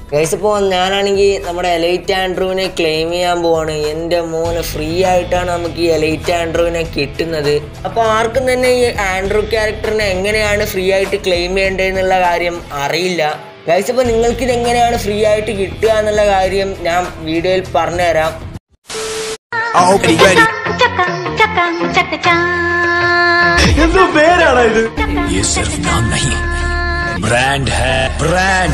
Guys ഇപ്പോൾ ഞാനാണെങ്കിൽ നമ്മുടെ എലൈറ്റ് ആൻഡ്രൂവിനെ ക്ലെയിം ചെയ്യാൻ പോവാണ് എൻ്റെ മോനെ ഫ്രീ ആയിട്ടാണ് നമുക്ക് ഈ എലൈറ്റ് ആൻഡ്രൂവിനെ കിട്ടുന്നത് അപ്പോൾ ആർക്കും തന്നെ ഈ ആൻഡ്രൂ ക്യാരക്ടറിനെ എങ്ങനെയാണ് ഫ്രീ ആയിട്ട് ക്ലെയിം ചെയ്യേണ്ടതെന്നുള്ള കാര്യം അറിയില്ല ഗൈസ് ഇപ്പോൾ നിങ്ങൾക്ക് ഇത് എങ്ങനെയാണ് ഫ്രീ ആയിട്ട് കിട്ടുക എന്നുള്ള കാര്യം ഞാൻ വീഡിയോയിൽ പറഞ്ഞുതരാം already ready. चकम चकम चक എന്തോ പേരാണ് ഇത് ये सिर्फ नाम नहीं ब्रांड है brand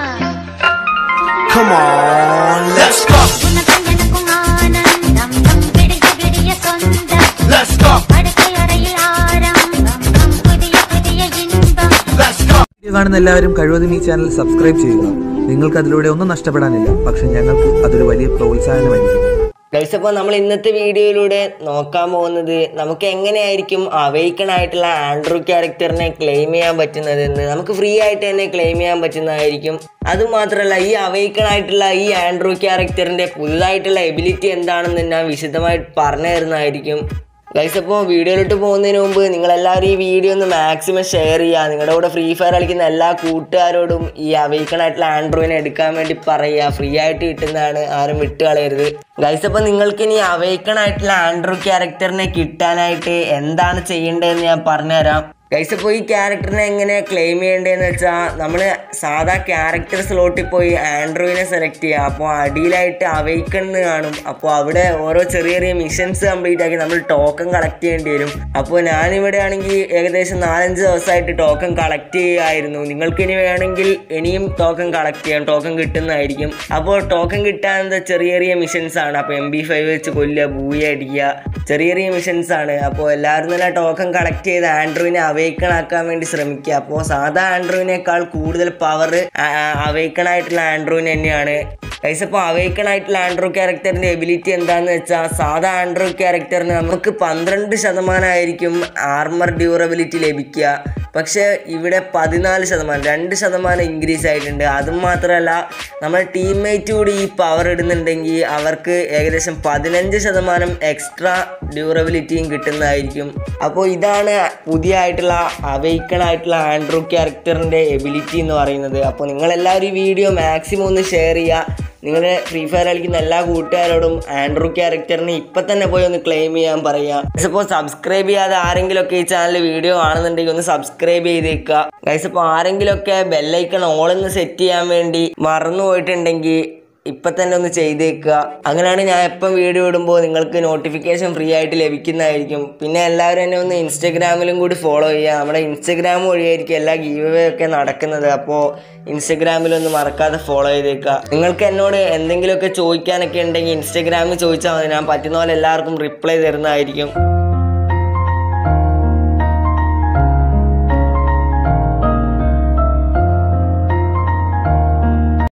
Come on, let's go, உனக்கும் ஆனந்தம் நம் விடிய விடிய சொந்தம் let's go, படுக்கை அறையில் ஆரம்பம் நம் புதிய புதிய இன்பம் let's go. വീഡിയോ കാണുന്ന എല്ലാവരും കഴിവതും ഈ ചാനൽ സബ്സ്ക്രൈബ് ചെയ്യുക നിങ്ങൾക്ക് അതിലൂടെ ഒന്നും നഷ്ടപ്പെടാനില്ല പക്ഷെ ഞങ്ങൾക്ക് അതൊരു വലിയ പ്രോത്സാഹനമായിരിക്കും ഗൈസ് അപ്പോൾ നമ്മൾ ഇന്നത്തെ വീഡിയോയിലൂടെ നോക്കാൻ പോകുന്നത് നമുക്ക് എങ്ങനെയായിരിക്കും അവൈക്കൺ ആയിട്ടുള്ള ആൻഡ്രൂ ക്യാരക്ടറിനെ ക്ലെയിം ചെയ്യാൻ പറ്റുന്നതെന്ന് നമുക്ക് ഫ്രീ ആയിട്ട് തന്നെ ക്ലെയിം ചെയ്യാൻ പറ്റുന്നതായിരിക്കും അതുമാത്രമല്ല ഈ അവൈക്കൺ ആയിട്ടുള്ള ഈ ആൻഡ്രൂ ക്യാരക്ടറിൻ്റെ പുതുതായിട്ടുള്ള എബിലിറ്റി എന്താണെന്ന് ഞാൻ വിശദമായിട്ട് പറഞ്ഞു തരുന്നതായിരിക്കും ഗൈസ് അപ്പോൾ വീഡിയോയിലോട്ട് പോകുന്നതിന് മുമ്പ് നിങ്ങളെല്ലാവരും ഈ വീഡിയോ ഒന്ന് മാക്സിമം ഷെയർ ചെയ്യുക നിങ്ങളുടെ കൂടെ ഫ്രീ ഫയർ കളിക്കുന്ന എല്ലാ കൂട്ടുകാരോടും ഈ അവൈക്കൺ ആയിട്ടുള്ള ആൻഡ്രോയിനെ എടുക്കാൻ വേണ്ടി പറയുക ഫ്രീ ആയിട്ട് കിട്ടുന്നതാണ് ആരും വിട്ട് കളയരുത് ഗൈസ് അപ്പോൾ നിങ്ങൾക്ക് ഇനി അവൈക്കൺ ആയിട്ടുള്ള ആൻഡ്രോ ക്യാരക്ടറിനെ കിട്ടാനായിട്ട് എന്താണ് ചെയ്യേണ്ടതെന്ന് ഞാൻ പറഞ്ഞുതരാം ഗൈസ് ഇപ്പോൾ ഈ ക്യാരക്ടറിനെ എങ്ങനെ ക്ലെയിം ചെയ്യേണ്ടതെന്ന് വെച്ചാൽ നമ്മൾ സാധാ ക്യാരക്ടർ സ്ലോട്ടിൽ പോയി ആൻഡ്രോയിനെ സെലക്ട് ചെയ്യുക അപ്പോൾ അടിയിലായിട്ട് അവൈക്കൺ എന്ന് കാണും അപ്പോൾ അവിടെ ഓരോ ചെറിയ ചെറിയ മിഷൻസ് കംപ്ലീറ്റ് ആക്കി നമ്മൾ ടോക്കൺ കളക്ട് ചെയ്യേണ്ടി വരും അപ്പോൾ ഞാനിവിടെ ആണെങ്കിൽ ഏകദേശം നാലഞ്ച് ദിവസമായിട്ട് ടോക്കൺ കളക്ട് ചെയ്യുമായിരുന്നു നിങ്ങൾക്ക് ഇനി വേണമെങ്കിൽ ഇനിയും ടോക്കൺ കളക്ട് ചെയ്യാം ടോക്കൺ കിട്ടുന്നതായിരിക്കും അപ്പോൾ ടോക്കൺ കിട്ടാൻ എന്താ ചെറിയ ചെറിയ മിഷൻസ് ആണ് അപ്പോൾ എം ബി ഫൈവ് വെച്ച് കൊല്ലുക ബൂയ അടിക്കുക ചെറിയ ചെറിയ മിഷൻസ് ആണ് അപ്പോൾ എല്ലാവരും തന്നെ ടോക്കൺ കളക്ട് ചെയ്ത് ആൻഡ്രോയിനെ അവൈക്കൺ ആക്കാൻ വേണ്ടി ശ്രമിക്കുക അപ്പോൾ സാധാ ആൻഡ്രോയിനേക്കാൾ കൂടുതൽ പവർ അവൈക്കൺ ആയിട്ടുള്ള ആൻഡ്രോയിന് തന്നെയാണ് ഗൈസ് അപ്പോൾ അവൈക്കൺ ആയിട്ടുള്ള ആൻഡ്രോ ക്യാരക്ടറിന്റെ എബിലിറ്റി എന്താന്ന് വെച്ചാൽ സാധാ ആൻഡ്രോ ക്യാരക്ടറിന് നമുക്ക് പന്ത്രണ്ട് ശതമാനമായിരിക്കും ആർമർ ഡ്യൂറബിലിറ്റി ലഭിക്കുക പക്ഷേ ഇവിടെ പതിനാല് ശതമാനം രണ്ട് ശതമാനം ഇൻക്രീസ് ആയിട്ടുണ്ട് അതും മാത്രമല്ല നമ്മുടെ ടീംമേറ്റ് കൂടി ഈ പവർ ഇടുന്നുണ്ടെങ്കിൽ അവർക്ക് ഏകദേശം പതിനഞ്ച് ശതമാനം എക്സ്ട്രാ ഡ്യൂറബിലിറ്റിയും കിട്ടുന്നതായിരിക്കും അപ്പോൾ ഇതാണ് പുതിയ ആയിട്ടുള്ള അവൈക്കൺ ആയിട്ടുള്ള ആൻഡ്രൂ ക്യാരക്ടറിൻ്റെ എബിലിറ്റി എന്ന് പറയുന്നത് അപ്പോൾ നിങ്ങളെല്ലാവരും ഈ വീഡിയോ മാക്സിമം ഒന്ന് ഷെയർ ചെയ്യുക നിങ്ങളുടെ ഫ്രീ ഫയർ കളിക്കുന്ന എല്ലാ കൂട്ടുകാരോടും ആൻഡ്രൂ ക്യാരക്ടറിനെ ഇപ്പം തന്നെ പോയി ഒന്ന് ക്ലെയിം ചെയ്യാൻ പറയുക ഇപ്പോൾ സബ്സ്ക്രൈബ് ചെയ്യാതെ ആരെങ്കിലുമൊക്കെ ഈ ചാനൽ വീഡിയോ കാണുന്നുണ്ടെങ്കിൽ ഒന്ന് സബ്സ്ക്രൈബ് ചെയ്തേക്കുക ഗൈസ് ഇപ്പോൾ ആരെങ്കിലുമൊക്കെ ബെല്ലൈക്കൺ ഓളൊന്ന് സെറ്റ് ചെയ്യാൻ വേണ്ടി മറന്നു പോയിട്ടുണ്ടെങ്കിൽ ഇപ്പം തന്നെ ഒന്ന് ചെയ്തേക്കുക അങ്ങനെയാണ് ഞാൻ എപ്പം വീഡിയോ ഇടുമ്പോൾ നിങ്ങൾക്ക് നോട്ടിഫിക്കേഷൻ ഫ്രീ ആയിട്ട് ലഭിക്കുന്നതായിരിക്കും പിന്നെ എല്ലാവരും എന്നെ ഒന്ന് ഇൻസ്റ്റഗ്രാമിലും കൂടി ഫോളോ ചെയ്യുക നമ്മുടെ ഇൻസ്റ്റഗ്രാം വഴിയായിരിക്കും എല്ലാ ഗീവ് ഒക്കെ നടക്കുന്നത് അപ്പോൾ ഇൻസ്റ്റഗ്രാമിലൊന്ന് മറക്കാതെ ഫോളോ ചെയ്തേക്കുക നിങ്ങൾക്ക് എന്നോട് എന്തെങ്കിലുമൊക്കെ ചോദിക്കാനൊക്കെ ഉണ്ടെങ്കിൽ ഇൻസ്റ്റഗ്രാമിൽ ചോദിച്ചാൽ മതി ഞാൻ പറ്റുന്ന പോലെ എല്ലാവർക്കും റിപ്ലൈ തരുന്നതായിരിക്കും